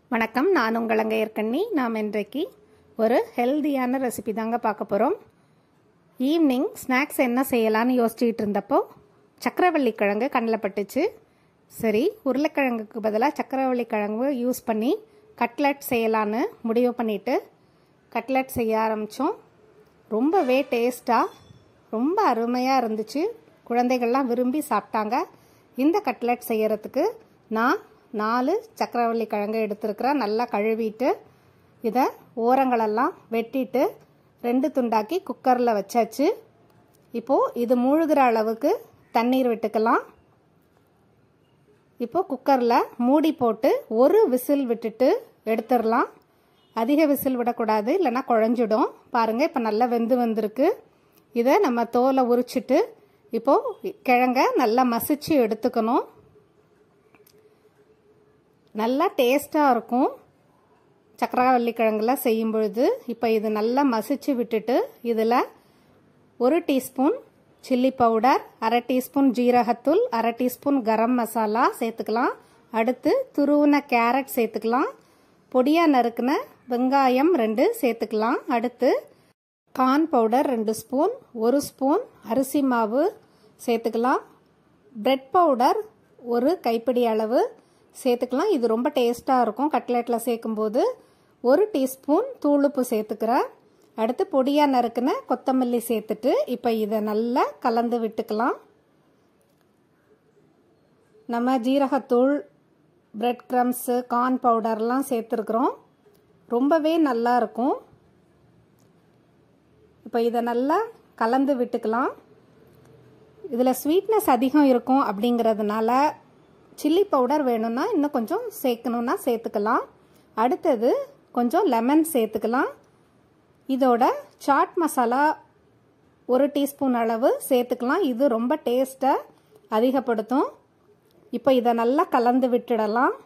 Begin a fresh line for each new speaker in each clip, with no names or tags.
வணக்கம் நான் உங்கள் அங்கையர்கண்ணி நாம் இன்றைக்கு ஒரு ஹெல்தியான ரெசிபி தாங்க பார்க்க போகிறோம் ஈவினிங் ஸ்நாக்ஸ் என்ன செய்யலான்னு யோசிச்சுட்டு இருந்தப்போ சக்கரவள்ளி கிழங்கு கண்ணில் பட்டுச்சு சரி உருளைக்கிழங்குக்கு பதிலாக சக்கரவள்ளி கிழங்கு யூஸ் பண்ணி கட்லட் செய்யலான்னு முடிவு பண்ணிவிட்டு கட்லட் செய்ய ஆரம்பித்தோம் ரொம்பவே டேஸ்ட்டாக ரொம்ப அருமையாக இருந்துச்சு குழந்தைகள்லாம் விரும்பி சாப்பிட்டாங்க இந்த கட்லட் செய்யறதுக்கு நான் நாலு சக்கரவள்ளி கிழங்கு எடுத்துருக்கிறேன் நல்லா கழுவிட்டு இதை ஓரங்களெல்லாம் வெட்டிட்டு ரெண்டு துண்டாக்கி குக்கரில் வச்சாச்சு இப்போது இது மூழ்கிற அளவுக்கு தண்ணீர் விட்டுக்கலாம் இப்போது குக்கரில் மூடி போட்டு ஒரு விசில் விட்டுட்டு எடுத்துடலாம் அதிக விசில் விடக்கூடாது இல்லைன்னா குழஞ்சிடும் பாருங்கள் இப்போ நல்லா வெந்து வந்திருக்கு இதை நம்ம தோலை உரிச்சிட்டு இப்போது கிழங்க நல்லா மசிச்சு எடுத்துக்கணும் நல்லா டேஸ்ட்டாக இருக்கும் சக்கரவள்ளி கிழங்குலாம் செய்யும் பொழுது இப்போ இது நல்லா மசிச்சு விட்டுட்டு இதில் ஒரு டீஸ்பூன் சில்லி பவுடர் அரை டீஸ்பூன் ஜீரகத்தூள் அரை டீஸ்பூன் கரம் மசாலா சேர்த்துக்கலாம் அடுத்து துருவின கேரட் சேர்த்துக்கலாம் பொடியாக நறுக்கின வெங்காயம் ரெண்டு சேர்த்துக்கலாம் அடுத்து கார்ன் பவுடர் ரெண்டு ஸ்பூன் ஒரு ஸ்பூன் அரிசி மாவு சேர்த்துக்கலாம் பிரெட் பவுடர் ஒரு கைப்பிடி அளவு சேர்த்துக்கலாம் இது ரொம்ப டேஸ்ட்டாக இருக்கும் கட்லெட்டில் சேர்க்கும்போது ஒரு டீஸ்பூன் தூளுப்பு சேர்த்துக்கிறேன் அடுத்து பொடியாக நறுக்குன கொத்தமல்லி சேர்த்துட்டு இப்போ இதை நல்லா கலந்து விட்டுக்கலாம் நம்ம ஜீரகத்தூள் பிரெட் க்ரம்ஸு கார்ன் பவுடர்லாம் சேர்த்துருக்குறோம் ரொம்பவே நல்லா இருக்கும் இப்போ இதை நல்லா கலந்து விட்டுக்கலாம் இதில் ஸ்வீட்னஸ் அதிகம் இருக்கும் அப்படிங்கிறதுனால சில்லி பவுடர் வேணும்னா இன்னும் கொஞ்சம் சேர்க்கணுன்னா சேர்த்துக்கலாம் அடுத்தது கொஞ்சம் லெமன் சேர்த்துக்கலாம் இதோட சாட் மசாலா ஒரு டீஸ்பூன் அளவு சேர்த்துக்கலாம் இது ரொம்ப டேஸ்ட்டை அதிகப்படுத்தும் இப்போ இதை நல்லா கலந்து விட்டுடலாம்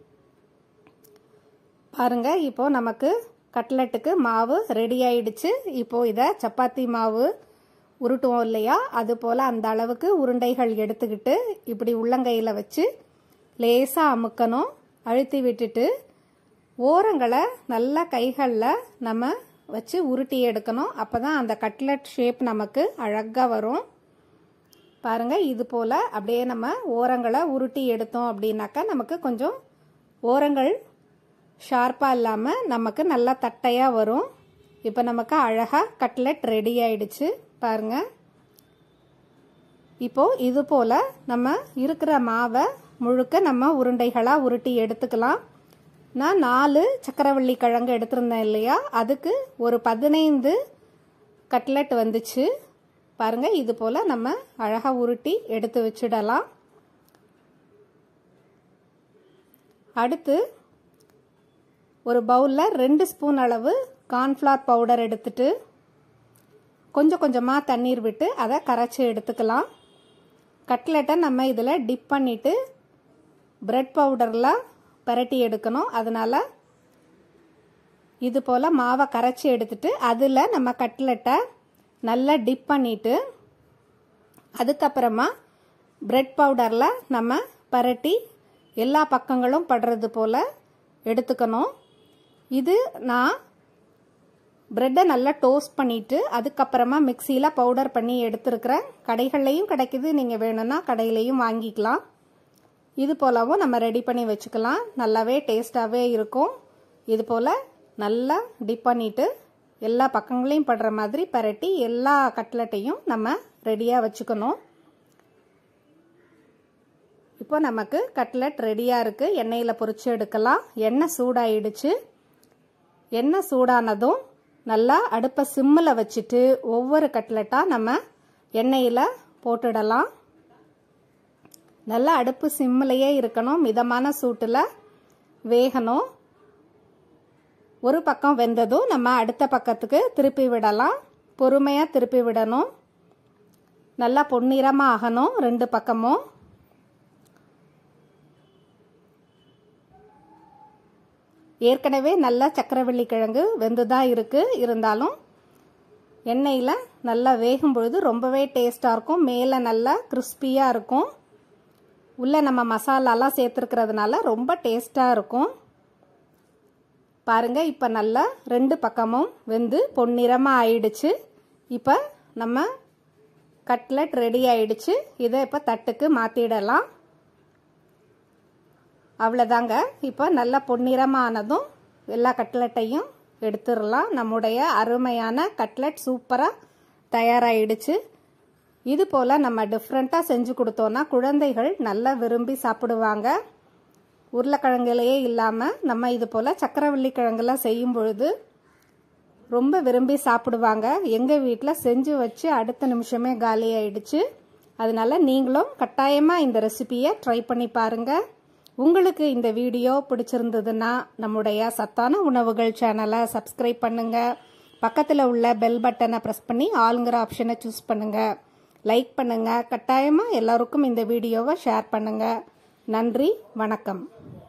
பாருங்க இப்போ நமக்கு கட்லெட்டுக்கு மாவு ரெடி ஆயிடுச்சு இப்போ இதை சப்பாத்தி மாவு உருட்டுவோம் இல்லையா அது போல் அந்த அளவுக்கு உருண்டைகள் எடுத்துக்கிட்டு இப்படி உள்ளங்கையில் வச்சு லேசாக அமுக்கணும் அழுத்தி விட்டுட்டு ஓரங்களை நல்லா கைகளில் நம்ம வச்சு உருட்டி எடுக்கணும் அப்போ தான் அந்த கட்லட் ஷேப் நமக்கு அழகாக வரும் பாருங்கள் இது போல் அப்படியே நம்ம ஓரங்களை உருட்டி எடுத்தோம் அப்படின்னாக்கா நமக்கு கொஞ்சம் ஓரங்கள் ஷார்ப்பாக இல்லாமல் நமக்கு நல்லா தட்டையாக வரும் இப்போ நமக்கு அழகாக கட்லெட் ரெடி ஆயிடுச்சு பாருங்க இப்போ இது போல நம்ம இருக்கிற மாவை முழுக்க நம்ம உருண்டைகளாக உருட்டி எடுத்துக்கலாம் நான் நாலு சக்கரவள்ளி கிழங்கு எடுத்திருந்தேன் இல்லையா அதுக்கு ஒரு பதினைந்து கட்லெட் வந்துச்சு பாருங்க இது போல நம்ம அழகாக உருட்டி எடுத்து வச்சிடலாம் அடுத்து ஒரு பவுலில் ரெண்டு ஸ்பூன் அளவு கார்ன்ஃப்ளவர் பவுடர் எடுத்துட்டு கொஞ்சம் கொஞ்சமாக தண்ணீர் விட்டு அதை கரைச்சி எடுத்துக்கலாம் கட்லெட்டை நம்ம இதில் டிப் பண்ணிவிட்டு பிரெட் பவுடரில் பரட்டி எடுக்கணும் அதனால் இது போல் மாவை கரைச்சி எடுத்துட்டு அதில் நம்ம கட்லெட்டை நல்லா டிப் பண்ணிவிட்டு அதுக்கப்புறமா பிரெட் பவுடரில் நம்ம பரட்டி எல்லா பக்கங்களும் படுறது போல் எடுத்துக்கணும் இது நான் ப்ரெட்டை நல்லா டோஸ்ட் பண்ணிவிட்டு அதுக்கப்புறமா மிக்சியில் பவுடர் பண்ணி எடுத்துருக்கிறேன் கடைகள்லையும் கிடைக்குது நீங்கள் வேணும்னா கடையிலையும் வாங்கிக்கலாம் இது போலவும் நம்ம ரெடி பண்ணி வச்சுக்கலாம் நல்லாவே டேஸ்டாகவே இருக்கும் இது போல் நல்லா டிப் பண்ணிவிட்டு எல்லா பக்கங்களையும் படுற மாதிரி பரட்டி எல்லா கட்லட்டையும் நம்ம ரெடியாக வச்சுக்கணும் இப்போ நமக்கு கட்லட் ரெடியாக இருக்குது எண்ணெயில் பொரிச்சு எடுக்கலாம் எண்ணெய் சூடாயிடுச்சு எண்ணெய் சூடானதும் நல்லா அடுப்பை சிம்மில் வச்சுட்டு ஒவ்வொரு கட்லெட்டாக நம்ம எண்ணெயில் போட்டுடலாம் நல்லா அடுப்பு சிம்மிலையே இருக்கணும் மிதமான சூட்டில் வேகணும் ஒரு பக்கம் வெந்ததும் நம்ம அடுத்த பக்கத்துக்கு திருப்பி விடலாம் பொறுமையாக திருப்பி விடணும் நல்லா பொன்னிறமாக ஆகணும் ரெண்டு பக்கமும் ஏற்கனவே நல்லா சக்கரவள்ளி கிழங்கு வெந்து தான் இருக்குது இருந்தாலும் எண்ணெயில் நல்லா வேகும் பொழுது ரொம்பவே டேஸ்ட்டாக இருக்கும் மேலே நல்லா கிறிஸ்பியாக இருக்கும் உள்ளே நம்ம மசாலாலாம் சேர்த்துருக்கிறதுனால ரொம்ப டேஸ்ட்டாக இருக்கும் பாருங்கள் இப்போ நல்லா ரெண்டு பக்கமும் வெந்து பொன்னிறமாக ஆயிடுச்சு இப்போ நம்ம கட்லெட் ரெடி ஆயிடுச்சு இதை இப்போ தட்டுக்கு மாற்றிடலாம் அவ்வளோதாங்க இப்போ நல்லா பொன்னிறமானதும் எல்லா கட்லெட்டையும் எடுத்துடலாம் நம்முடைய அருமையான கட்லெட் சூப்பராக தயாராகிடுச்சு இது போல் நம்ம டிஃப்ரெண்ட்டாக செஞ்சு கொடுத்தோன்னா குழந்தைகள் நல்லா விரும்பி சாப்பிடுவாங்க உருளைக்கிழங்குலையே இல்லாமல் நம்ம இது போல் சக்கரவள்ளி கிழங்குலாம் செய்யும் பொழுது ரொம்ப விரும்பி சாப்பிடுவாங்க எங்கள் வீட்டில் செஞ்சு வச்சு அடுத்த நிமிஷமே காலி ஆயிடுச்சு அதனால நீங்களும் கட்டாயமாக இந்த ரெசிபியை ட்ரை பண்ணி பாருங்கள் உங்களுக்கு இந்த வீடியோ பிடிச்சிருந்ததுன்னா நம்முடைய சத்தான உணவுகள் சேனலை சப்ஸ்கிரைப் பண்ணுங்கள் பக்கத்தில் உள்ள பெல் பட்டனை ப்ரெஸ் பண்ணி ஆளுங்கிற ஆப்ஷனை சூஸ் பண்ணுங்கள் லைக் பண்ணுங்கள் கட்டாயமாக எல்லாருக்கும் இந்த வீடியோவை ஷேர் பண்ணுங்கள் நன்றி வணக்கம்